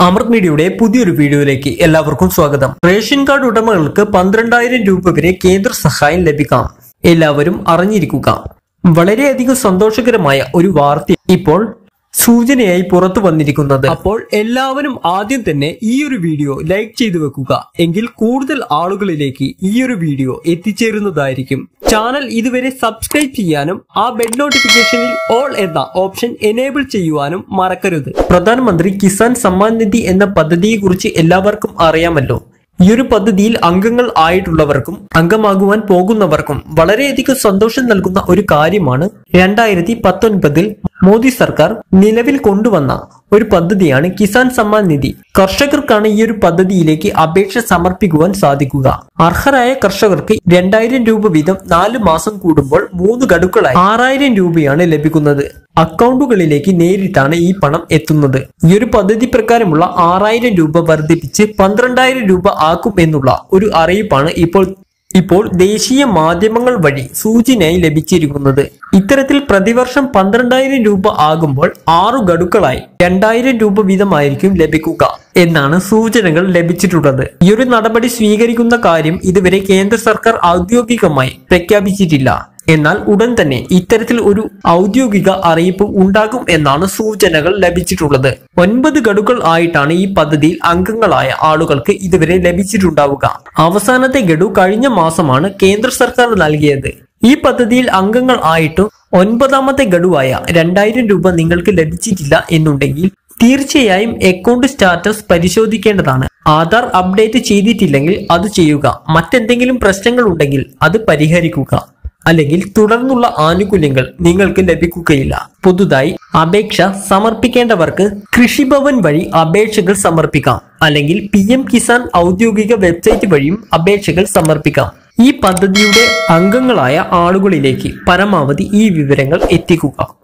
അമൃത് മീഡിയയുടെ പുതിയൊരു വീഡിയോയിലേക്ക് എല്ലാവർക്കും സ്വാഗതം റേഷൻ കാർഡ് ഉടമകൾക്ക് പന്ത്രണ്ടായിരം രൂപ വരെ കേന്ദ്ര സഹായം ലഭിക്കാം എല്ലാവരും അറിഞ്ഞിരിക്കുക വളരെയധികം സന്തോഷകരമായ ഒരു വാർത്ത ഇപ്പോൾ സൂചനയായി പുറത്തു വന്നിരിക്കുന്നത് അപ്പോൾ എല്ലാവരും ആദ്യം തന്നെ ഈ ഒരു വീഡിയോ ലൈക്ക് ചെയ്തു വെക്കുക എങ്കിൽ കൂടുതൽ ആളുകളിലേക്ക് ഈ ഒരു വീഡിയോ എത്തിച്ചേരുന്നതായിരിക്കും ചാനൽ ഇതുവരെ സബ്സ്ക്രൈബ് ചെയ്യാനും ആ ബെൽ നോട്ടിഫിക്കേഷനിൽ ഓൾ എന്ന ഓപ്ഷൻ എനേബിൾ ചെയ്യുവാനും മറക്കരുത് പ്രധാനമന്ത്രി കിസാൻ സമ്മാൻ നിധി എന്ന പദ്ധതിയെക്കുറിച്ച് എല്ലാവർക്കും അറിയാമല്ലോ ഈ ഒരു പദ്ധതിയിൽ അംഗങ്ങൾ ആയിട്ടുള്ളവർക്കും അംഗമാകുവാൻ പോകുന്നവർക്കും വളരെയധികം സന്തോഷം നൽകുന്ന ഒരു കാര്യമാണ് രണ്ടായിരത്തി പത്തൊൻപതിൽ മോദി സർക്കാർ നിലവിൽ കൊണ്ടുവന്ന ഒരു പദ്ധതിയാണ് കിസാൻ സമ്മാൻ നിധി കർഷകർക്കാണ് ഈ ഒരു പദ്ധതിയിലേക്ക് അപേക്ഷ സമർപ്പിക്കുവാൻ സാധിക്കുക അർഹരായ കർഷകർക്ക് രണ്ടായിരം രൂപ വീതം നാല് മാസം കൂടുമ്പോൾ മൂന്ന് ഗഡുക്കളായി ആറായിരം രൂപയാണ് ലഭിക്കുന്നത് അക്കൗണ്ടുകളിലേക്ക് നേരിട്ടാണ് ഈ പണം എത്തുന്നത് ഈ ഒരു പദ്ധതി പ്രകാരമുള്ള ആറായിരം രൂപ വർദ്ധിപ്പിച്ച് പന്ത്രണ്ടായിരം രൂപ ആക്കും എന്നുള്ള ഒരു അറിയിപ്പാണ് ഇപ്പോൾ ഇപ്പോൾ ദേശീയ മാധ്യമങ്ങൾ വഴി സൂചനയായി ലഭിച്ചിരിക്കുന്നത് ഇത്തരത്തിൽ പ്രതിവർഷം പന്ത്രണ്ടായിരം രൂപ ആകുമ്പോൾ ആറു ഗഡുക്കളായി രണ്ടായിരം രൂപ വീതമായിരിക്കും ലഭിക്കുക എന്നാണ് സൂചനകൾ ലഭിച്ചിട്ടുള്ളത് ഈ ഒരു നടപടി സ്വീകരിക്കുന്ന കാര്യം ഇതുവരെ കേന്ദ്ര സർക്കാർ ഔദ്യോഗികമായി പ്രഖ്യാപിച്ചിട്ടില്ല എന്നാൽ ഉടൻ തന്നെ ഇത്തരത്തിൽ ഒരു ഔദ്യോഗിക അറിയിപ്പ് ഉണ്ടാകും എന്നാണ് സൂചനകൾ ലഭിച്ചിട്ടുള്ളത് ഒൻപത് ഗഡുക്കൾ ആയിട്ടാണ് ഈ പദ്ധതിയിൽ അംഗങ്ങളായ ആളുകൾക്ക് ഇതുവരെ ലഭിച്ചിട്ടുണ്ടാവുക അവസാനത്തെ ഗഡു കഴിഞ്ഞ മാസമാണ് കേന്ദ്ര സർക്കാർ നൽകിയത് ഈ പദ്ധതിയിൽ അംഗങ്ങൾ ആയിട്ടും ഒൻപതാമത്തെ ഗഡുവായ രണ്ടായിരം രൂപ നിങ്ങൾക്ക് ലഭിച്ചിട്ടില്ല എന്നുണ്ടെങ്കിൽ തീർച്ചയായും അക്കൗണ്ട് സ്റ്റാറ്റസ് പരിശോധിക്കേണ്ടതാണ് ആധാർ അപ്ഡേറ്റ് ചെയ്തിട്ടില്ലെങ്കിൽ അത് ചെയ്യുക മറ്റെന്തെങ്കിലും പ്രശ്നങ്ങൾ ഉണ്ടെങ്കിൽ അത് പരിഹരിക്കുക അല്ലെങ്കിൽ തുടർന്നുള്ള ആനുകൂല്യങ്ങൾ നിങ്ങൾക്ക് ലഭിക്കുകയില്ല പുതുതായി അപേക്ഷ സമർപ്പിക്കേണ്ടവർക്ക് കൃഷിഭവൻ വഴി അപേക്ഷകൾ സമർപ്പിക്കാം അല്ലെങ്കിൽ പി എം കിസാൻ ഔദ്യോഗിക വെബ്സൈറ്റ് വഴിയും അപേക്ഷകൾ സമർപ്പിക്കാം ഈ പദ്ധതിയുടെ അംഗങ്ങളായ ആളുകളിലേക്ക് പരമാവധി ഈ വിവരങ്ങൾ എത്തിക്കുക